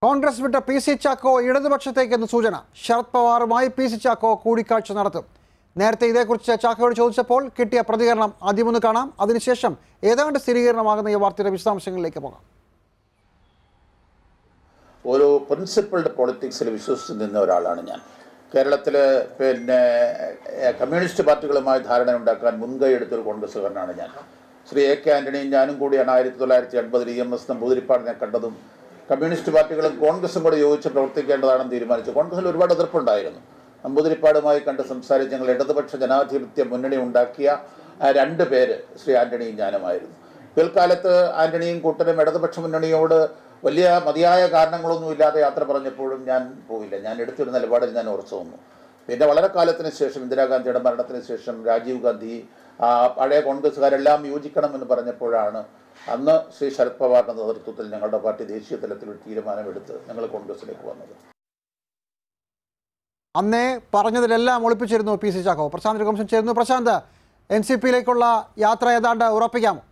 കോൺഗ്രസ് വിട്ട P C Chacko ഇടതുപക്ഷത്തേക്കെന്ന് സൂചന ശരത് പവാറുമായി പി സി ചാക്കോ കൂടിക്കാഴ്ച നടത്തും നേരത്തെ ഇതേക്കുറിച്ച് ചാക്കോയോട് ചോദിച്ചപ്പോൾ കിട്ടിയ പ്രതികരണം ആദ്യമൊന്ന് കാണാം അതിനുശേഷം ഏതാണ്ട് സ്ഥിരീകരണമാകുന്ന ഈ വാർത്തയുടെ വിശദാംശങ്ങളിലേക്ക് പോകാം ഒരു പ്രിൻസിപ്പിൾഡ് പൊളിറ്റിക്സിൽ വിശ്വസിച്ച് നിന്ന ഒരാളാണ് ഞാൻ കേരളത്തിൽ പിന്നെ ഏഹ്, കമ്മ്യൂണിസ്റ്റ് പാർട്ടികളുമായി ധാരണ ഉണ്ടാക്കാൻ മുൻകൈ എടുത്തൊരു കോൺഗ്രസ്സുകാരനാണ് ഞാൻ ശ്രീ എ കെ ആൻ്റണിയും ഞാനും കൂടിയാണ് ആയിരത്തി തൊള്ളായിരത്തി എൺപതിൽ ഇ എം എസ് നമ്പൂതിരിപ്പാടിനെ കണ്ടതും കമ്മ്യൂണിസ്റ്റ് പാർട്ടികളും കോൺഗ്രസും കൂടെ യോജിച്ച് പ്രവർത്തിക്കേണ്ടതാണെന്ന് തീരുമാനിച്ചു കോൺഗ്രസിൽ ഒരുപാട് എതിർപ്പുണ്ടായിരുന്നു നമ്പൂതിരിപ്പാടുമായി കണ്ട് സംസാരിച്ച് ഞങ്ങൾ ഇടതുപക്ഷ ജനാധിപത്യ മുന്നണി ഉണ്ടാക്കിയ ആ രണ്ട് പേര് ശ്രീ ആൻ്റണിയും ഞാനുമായിരുന്നു പിൽക്കാലത്ത് ആൻ്റണിയും കൂട്ടരും ഇടതുപക്ഷ മുന്നണിയോട് വലിയ മതിയായ കാരണങ്ങളൊന്നും ഇല്ലാതെ യാത്ര പറഞ്ഞപ്പോഴും ഞാൻ പോയില്ല ഞാൻ എടുത്തൊരു നിലപാടിൽ ഞാൻ ഉറച്ചു നിന്നു പിന്നെ വളരെ കാലത്തിന് ശേഷം ഇന്ദിരാഗാന്ധിയുടെ മരണത്തിന് ശേഷം രാജീവ് ഗാന്ധി ആ, പഴയ കോൺഗ്രസ്സുകാരെല്ലാം യോജിക്കണമെന്ന് പറഞ്ഞപ്പോഴാണ് അന്ന് ശ്രീ ശരത് പവാറിന്റെ നേതൃത്വത്തിൽ ഞങ്ങളുടെ പാർട്ടി ദേശീയ തലത്തിൽ ഒരു തീരുമാനമെടുത്ത് ഞങ്ങൾ കോൺഗ്രസിലേക്ക് വന്നത് അന്നേ പറഞ്ഞതിലെല്ലാം ഒളിപ്പിച്ചിരുന്നു പി സി ചാക്കോ പ്രശാന്ത് രഘുവംശം ചേരുന്നു പ്രശാന്ത് എൻ സി പിയിലേക്കുള്ള യാത്ര ഏതാണ്ട് ഉറപ്പിക്കാമോ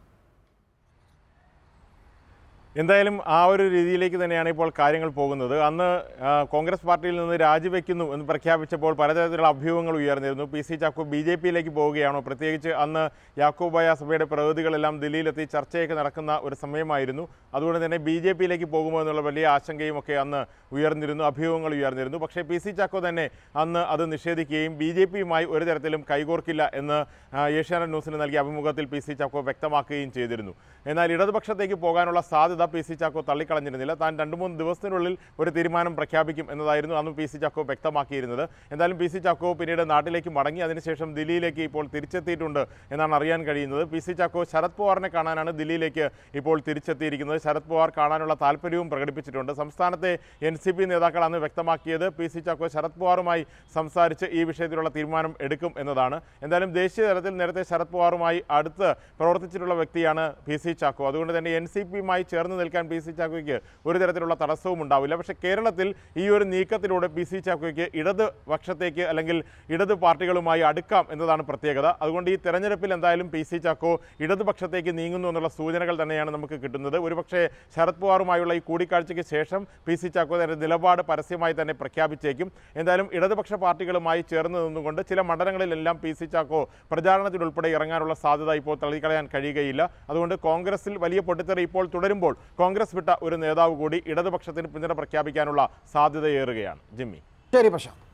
എന്തായാലും ആ ഒരു രീതിയിലേക്ക് തന്നെയാണ് ഇപ്പോൾ കാര്യങ്ങൾ പോകുന്നത് അന്ന് ആ, കോൺഗ്രസ് പാർട്ടിയിൽ നിന്ന് രാജിവെക്കുന്നു എന്ന് പ്രഖ്യാപിച്ചപ്പോൾ പലതരത്തിലുള്ള അഭ്യൂഹങ്ങൾ ഉയർന്നിരുന്നു P C Chacko B J പിയിലേക്ക് പോവുകയാണോ പ്രത്യേകിച്ച് അന്ന് യാക്കോബായ സഭയുടെ പ്രതിനിധികളെല്ലാം ദില്ലിയിലെത്തി ചർച്ചയൊക്കെ നടക്കുന്ന ഒരു സമയമായിരുന്നു അതുകൊണ്ട് തന്നെ ബി ജെ പിയിലേക്ക് പോകുമോ എന്നുള്ള വലിയ ആശങ്കയും ഒക്കെ അന്ന് ഉയർന്നിരുന്നു അഭ്യൂഹങ്ങൾ ഉയർന്നിരുന്നു പക്ഷേ പി സി ചാക്കോ തന്നെ അന്ന് അത് നിഷേധിക്കുകയും ബി ജെ പിയുമായി ഒരു തരത്തിലും കൈകോർക്കില്ല എന്ന് ആ, ഏഷ്യാനെറ്റ് ന്യൂസിന് നൽകിയ അഭിമുഖത്തിൽ പി സി ചാക്കോ വ്യക്തമാക്കുകയും ചെയ്തിരുന്നു എന്നാൽ ഇടതുപക്ഷത്തേക്ക് പോകാനുള്ള സാധ്യത പി സി ചാക്കോ തള്ളിക്കളഞ്ഞിരുന്നില്ല താൻ രണ്ട് മൂന്ന് ദിവസത്തിനുള്ളിൽ ഒരു തീരുമാനം പ്രഖ്യാപിക്കും എന്നതായിരുന്നു അന്ന് പി സി ചാക്കോ വ്യക്തമാക്കിയിരുന്നത് എന്തായാലും പി സി ചാക്കോ പിന്നീട് നാട്ടിലേക്ക് മടങ്ങി അതിനുശേഷം ദില്ലിയിലേക്ക് ഇപ്പോൾ തിരിച്ചെത്തിയിട്ടുണ്ട് എന്നാണ് അറിയാൻ കഴിയുന്നത് പി സി ചാക്കോ ശരത് പവാറിനെ കാണാനാണ് ദില്ലിയിലേക്ക് ഇപ്പോൾ തിരിച്ചെത്തിയിരിക്കുന്നത് ശരത് പവാർ കാണാനുള്ള താല്പര്യവും പ്രകടിപ്പിച്ചിട്ടുണ്ട് സംസ്ഥാനത്തെ എൻ സി പി നേതാക്കൾ അന്ന് വ്യക്തമാക്കിയത് പി സി ചാക്കോ ശരത് പവാറുമായി സംസാരിച്ച് ഈ വിഷയത്തിലുള്ള തീരുമാനം എടുക്കും എന്നതാണ് എന്തായാലും ദേശീയ തലത്തിൽ നേരത്തെ ശരത് പവാറുമായി അടുത്ത് പ്രവർത്തിച്ചിട്ടുള്ള വ്യക്തിയാണ് പി സി ചാക്കോ അതുകൊണ്ട് തന്നെ എൻ സി പിയുമായി ചേർന്ന് നിൽക്കാൻ പി സി ചാക്കോയ്ക്ക് ഒരു തരത്തിലുള്ള തടസ്സവും ഉണ്ടാവില്ല പക്ഷേ കേരളത്തിൽ ഈ ഒരു നീക്കത്തിലൂടെ പി സി ചാക്കോയ്ക്ക് ഇടത് പക്ഷത്തേക്ക് അല്ലെങ്കിൽ ഇടത് പാർട്ടികളുമായി അടുക്കാം എന്നതാണ് പ്രത്യേകത അതുകൊണ്ട് ഈ തെരഞ്ഞെടുപ്പിൽ എന്തായാലും പി സി ചാക്കോ ഇടതുപക്ഷത്തേക്ക് നീങ്ങുന്നു എന്നുള്ള സൂചനകൾ തന്നെയാണ് നമുക്ക് കിട്ടുന്നത് ഒരുപക്ഷേ ശരത് പവാറുമായുള്ള ഈ കൂടിക്കാഴ്ചയ്ക്ക് ശേഷം പി സി ചാക്കോ തന്റെ നിലപാട് പരസ്യമായി തന്നെ പ്രഖ്യാപിച്ചേക്കും എന്തായാലും ഇടതുപക്ഷ പാർട്ടികളുമായി ചേർന്ന് നിന്നുകൊണ്ട് ചില മണ്ഡലങ്ങളിലെല്ലാം പി സി ചാക്കോ പ്രചാരണത്തിലുൾപ്പെടെ ഇറങ്ങാനുള്ള സാധ്യത ഇപ്പോൾ തള്ളിക്കളയാൻ കഴിയുകയില്ല അതുകൊണ്ട് കോൺഗ്രസിൽ വലിയ പൊട്ടിത്തെറി ഇപ്പോൾ തുടരുമ്പോൾ കോൺഗ്രസ് വിട്ട ഒരു നേതാവ് കൂടി ഇടതുപക്ഷത്തിന് പിന്തുണ പ്രഖ്യാപിക്കാനുള്ള സാധ്യതയേറുകയാണ് ജിമ്മി ശരി പ്രശാന്ത്